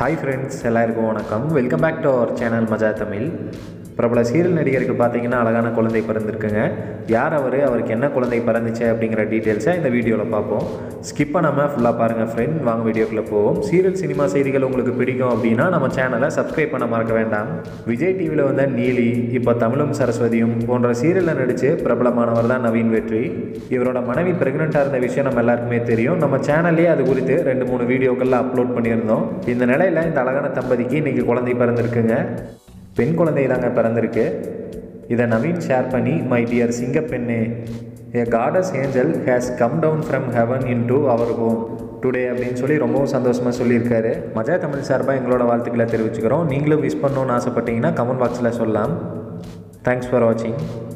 hi friends எல்லாருக்கும் வணக்கம் welcome back to our channel மஜா தமிழ் பிரபல சீரியல் நடிகருக்கு பார்த்தீங்கன்னா அழகான குழந்தை பிறந்திருக்குங்க யார் அவர் அவருக்கு என்ன குழந்தை பிறந்துச்சு அப்படிங்கிற டீட்டெயில்ஸை இந்த வீடியோவில் பார்ப்போம் ஸ்கிப் பண்ணாமல் ஃபுல்லாக பாருங்கள் ஃப்ரெண்ட் வாங்க வீடியோக்குள்ளே போவோம் சீரியல் சினிமா செய்திகள் உங்களுக்கு பிடிக்கும் அப்படின்னா நம்ம சேனலை சப்ஸ்கிரைப் பண்ண மறக்க வேண்டாம் விஜய் டிவியில் வந்த நீலி இப்போ தமிழும் சரஸ்வதியும் போன்ற சீரியலில் நடித்து பிரபலமானவர் தான் நவீன் வெற்றி இவரோட மனைவி பிரெக்னெண்ட்டாக இருந்த விஷயம் நம்ம எல்லாருக்குமே தெரியும் நம்ம சேனல்லே அது குறித்து ரெண்டு மூணு வீடியோக்கள்ல அப்லோட் பண்ணியிருந்தோம் இந்த நிலையில் இந்த அழகான தம்பதிக்கு இன்றைக்கி குழந்தை பிறந்திருக்குங்க பெண் குழந்தை தாங்க பிறந்திருக்கு இதை நவீன் ஷேர் பண்ணி மை டியர் சிங்கப்பெண்ணே a God's angel has come down from heaven into our home today அப்படின்னு சொல்லி ரொம்பவும் சந்தோஷமாக சொல்லியிருக்காரு மஜா தமிழ் சார்பாக எங்களோட வாழ்த்துக்களை தெரிவிச்சுக்கிறோம் நீங்களும் விஷ் பண்ணணும்னு ஆசைப்பட்டீங்கன்னா கமெண்ட் பாக்ஸில் சொல்லலாம் தேங்க்ஸ் ஃபார் வாட்சிங்